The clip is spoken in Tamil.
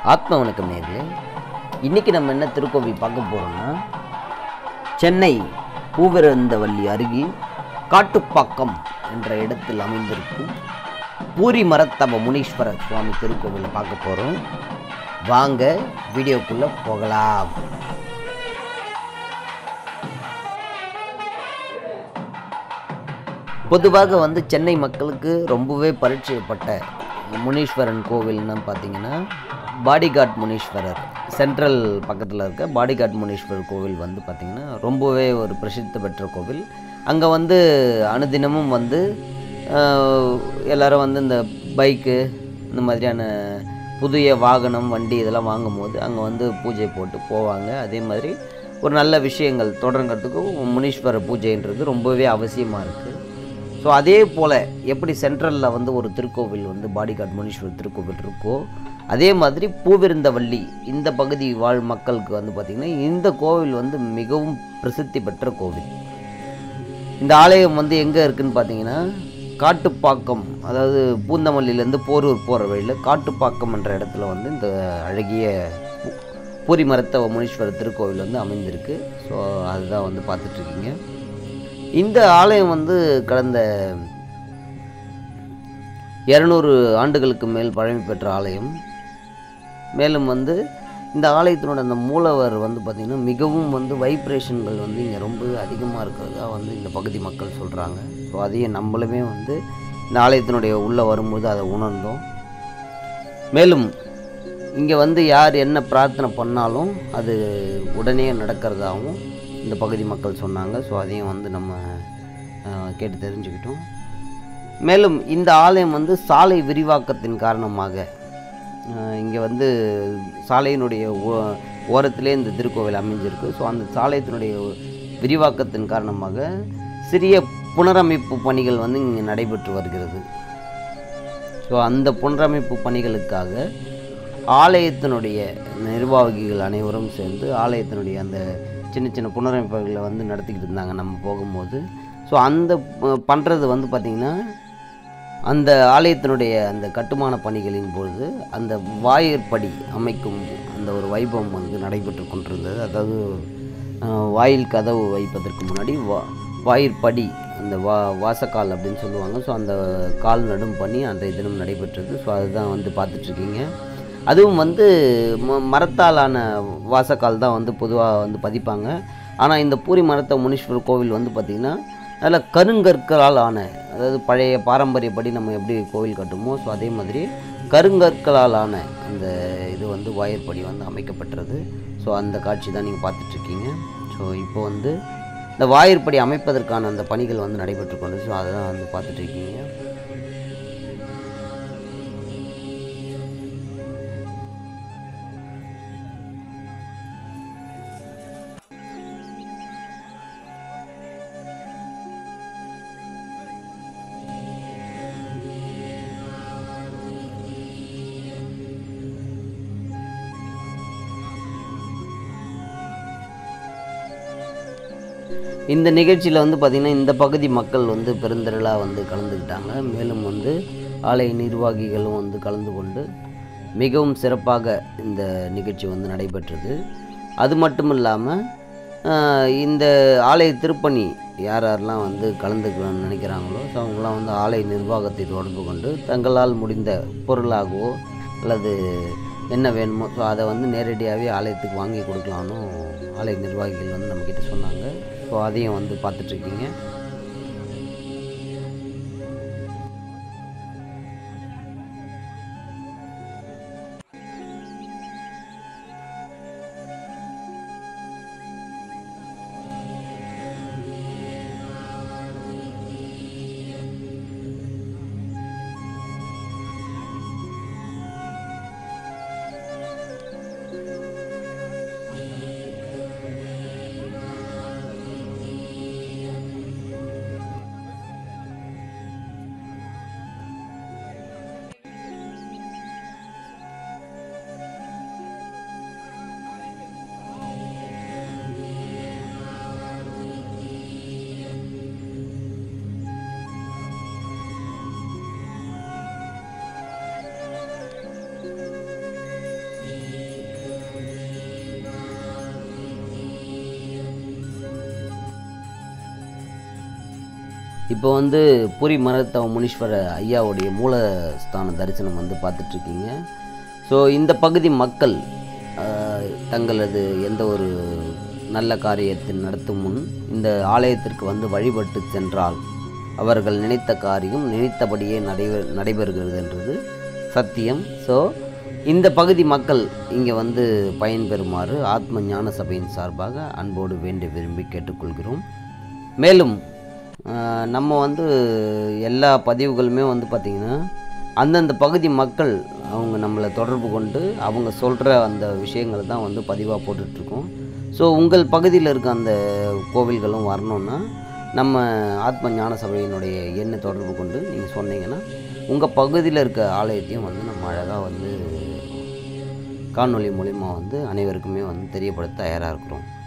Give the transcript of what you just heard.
ஆத்ம வணக்கம் நேர்களே இன்றைக்கி நம்ம என்ன திருக்கோவில் பார்க்க போகிறோம்னா சென்னை பூவிருந்தவல்லி அருகில் காட்டுப்பாக்கம் என்ற இடத்தில் அமைந்திருக்கும் பூரி மரத்தப முனீஸ்வரர் சுவாமி திருக்கோவிலை பார்க்க போகிறோம் வாங்க வீடியோக்குள்ளே போகலாம் பொதுவாக வந்து சென்னை மக்களுக்கு ரொம்பவே பரிச்சயப்பட்ட முனீஸ்வரன் கோவில்னு பார்த்தீங்கன்னா பாடிகாட் முனீஸ்வரர் சென்ட்ரல் பக்கத்தில் இருக்க பாடிகாட் முனீஸ்வரர் கோவில் வந்து பார்த்திங்கன்னா ரொம்பவே ஒரு பிரசித்தி பெற்ற கோவில் அங்கே வந்து அனுதினமும் வந்து ஆஹ், எல்லாரும் வந்து இந்த பைக்கு இந்த மாதிரியான புதிய வாகனம் வண்டி இதெல்லாம் வாங்கும்போது அங்கே வந்து பூஜை போட்டு போவாங்க அதே மாதிரி ஒரு நல்ல விஷயங்கள் தொடங்குறதுக்கும் முனீஸ்வரர் பூஜைன்றது ரொம்பவே அவசியமாக இருக்குது ஸோ அதே போல் எப்படி சென்ட்ரலில் வந்து ஒரு திருக்கோவில் வந்து பாடிகாட் முனீஸ்வரர் திருக்கோவில் இருக்கோ அதே மாதிரி பூவிருந்தவல்லி இந்த பகுதி வாழ் மக்களுக்கு வந்து பார்த்திங்கன்னா இந்த கோவில் வந்து மிகவும் பிரசித்தி பெற்ற கோவில் இந்த ஆலயம் வந்து எங்கே இருக்குன்னு பார்த்தீங்கன்னா காட்டுப்பாக்கம் அதாவது பூந்தமல்லியிலேருந்து போரூர் போகிற வழியில் காட்டுப்பாக்கம் என்ற இடத்துல வந்து இந்த அழகிய பூ- பூரி மரத்த முனீஸ்வரர் திருக்கோவில் வந்து அமைந்திருக்கு ஸோ அதுதான் வந்து பார்த்துட்ருக்கீங்க இந்த ஆலயம் வந்து கடந்த இரநூறு ஆண்டுகளுக்கு மேல் பழமை பெற்ற ஆலயம் மேலும் வந்து இந்த ஆலயத்தினோட அந்த மூலவர் வந்து பார்த்திங்கன்னா மிகவும் வந்து வைப்ரேஷன்கள் வந்து இங்கே ரொம்ப அதிகமாக இருக்கிறதா வந்து இந்த பகுதி மக்கள் சொல்கிறாங்க ஸோ அதையே நம்மளுமே வந்து இந்த ஆலயத்தினுடைய உள்ளே வரும்போது அதை உணர்ந்தோம் மேலும் இங்கே வந்து யார் என்ன பிரார்த்தனை பண்ணாலும் அது உடனே நடக்கிறதாகவும் இந்த பகுதி மக்கள் சொன்னாங்க ஸோ அதையும் வந்து நம்ம அஹ், கேட்டு தெரிஞ்சுக்கிட்டோம் மேலும் இந்த ஆலயம் வந்து சாலை விரிவாக்கத்தின் காரணமாக இங்கே வந்து சாலையினுடைய ஓ- ஓரத்திலே இந்த திருக்கோவில் அமைஞ்சிருக்கு ஸோ அந்த சாலையத்தினுடைய விரிவாக்கத்தின் காரணமாக சிறிய புனரமைப்பு பணிகள் வந்து இங்கே நடைபெற்று வருகிறது ஸோ அந்த புனரமைப்பு பணிகளுக்காக ஆலயத்தினுடைய நிர்வாகிகள் அனைவரும் சேர்ந்து ஆலயத்தினுடைய அந்த சின்ன சின்ன புனரமைப்புகளை வந்து நடத்திக்கிட்டு இருந்தாங்க நம்ம போகும்போது ஸோ அந்த பண்ணுறது வந்து பார்த்திங்கன்னா அந்த ஆலயத்தினுடைய அந்த கட்டுமான பணிகளின் பொழுது அந்த வாயிற்படி அமைக்கும் அந்த ஒரு வைபவம் வந்து நடைபெற்று கொண்டிருந்தது அதாவது அஹ், வாயில் கதவு வைப்பதற்கு முன்னாடி வா வாயிற்படி அந்த வா வாசக்கால் அப்படின்னு சொல்லுவாங்க ஸோ அந்த கால் நடும் பணி அன்றைய தினம் நடைபெற்றது ஸோ அதுதான் வந்து பார்த்துட்ருக்கீங்க அதுவும் வந்து ம மரத்தாலான வாசக்கால் தான் வந்து பொதுவாக வந்து பதிப்பாங்க ஆனால் இந்த பூரி மரத்த முனீஸ்வரர் கோவில் வந்து பார்த்திங்கன்னா அதில் கருங்கற்களால் ஆன அதாவது பழைய பாரம்பரியப்படி நம்ம எப்படி கோவில் கட்டுமோ ஸோ அதே மாதிரி கருங்கற்களால் ஆன அந்த இது வந்து வாயிற்படி வந்து அமைக்கப்பட்டது ஸோ அந்த காட்சி தான் நீங்கள் பார்த்துட்ருக்கீங்க ஸோ இப்போ வந்து இந்த வாயிற்படி அமைப்பதற்கான அந்த பணிகள் வந்து நடைபெற்று கொண்டு ஸோ அதை தான் வந்து பார்த்துட்ருக்கீங்க இந்த நிகழ்ச்சியில் வந்து பார்த்திங்கன்னா இந்த பகுதி மக்கள் வந்து பெருந்திரளாக வந்து கலந்துக்கிட்டாங்க மேலும் வந்து ஆலய நிர்வாகிகளும் வந்து கலந்து கொண்டு மிகவும் சிறப்பாக இந்த நிகழ்ச்சி வந்து நடைபெற்றது அது மட்டும் இல்லாமல் இந்த ஆலய திருப்பணி யார் யாரெல்லாம் வந்து கலந்துக்கணும்னு நினைக்கிறாங்களோ ஸோ அவங்களாம் வந்து ஆலய நிர்வாகத்தை தொடர்பு கொண்டு தங்களால் முடிந்த பொருளாகவோ அல்லது என்ன வேணுமோ ஸோ அதை வந்து நேரடியாகவே ஆலயத்துக்கு வாங்கி கொடுக்கலான்னு ஆலய நிர்வாகிகள் வந்து நம்மக்கிட்ட சொன்னாங்க ஸோ அதையும் வந்து பார்த்துட்ருக்கீங்க இப்போ வந்து பூரி மரத்தவ முனீஸ்வர ஐயாவுடைய மூலஸ்தான தரிசனம் வந்து பார்த்துட்ருக்கீங்க ஸோ இந்த பகுதி மக்கள் ஆஹ், தங்களது எந்த ஒரு நல்ல காரியத்தை நடத்தும் முன் இந்த ஆலயத்திற்கு வந்து வழிபட்டு சென்றால் அவர்கள் நினைத்த காரியம் நினைத்தபடியே நடைபெ நடைபெறுகிறதுன்றது சத்தியம் ஸோ இந்த பகுதி மக்கள் இங்கே வந்து பயன்பெறுமாறு ஆத்ம ஞான சபையின் சார்பாக அன்போடு வேண்டி விரும்பி கேட்டுக்கொள்கிறோம் மேலும் ஆஹ், நம்ம வந்து எல்லா பதிவுகளுமே வந்து பார்த்திங்கன்னா அந்தந்த பகுதி மக்கள் அவங்க நம்மளை தொடர்பு கொண்டு அவங்க சொல்கிற அந்த விஷயங்களை தான் வந்து பதிவாக போட்டுட்ருக்கோம் ஸோ உங்கள் பகுதியில் இருக்க அந்த கோவில்களும் வரணுன்னா நம்ம ஆத்ம ஞான சபையினுடைய எண்ணை தொடர்பு கொண்டு நீங்கள் சொன்னீங்கன்னா உங்கள் பகுதியில் இருக்க ஆலயத்தையும் வந்து நம்ம அழகாக வந்து காணொளி மூலிமா வந்து அனைவருக்குமே வந்து தெரியப்படுத்த தயாராக இருக்கிறோம்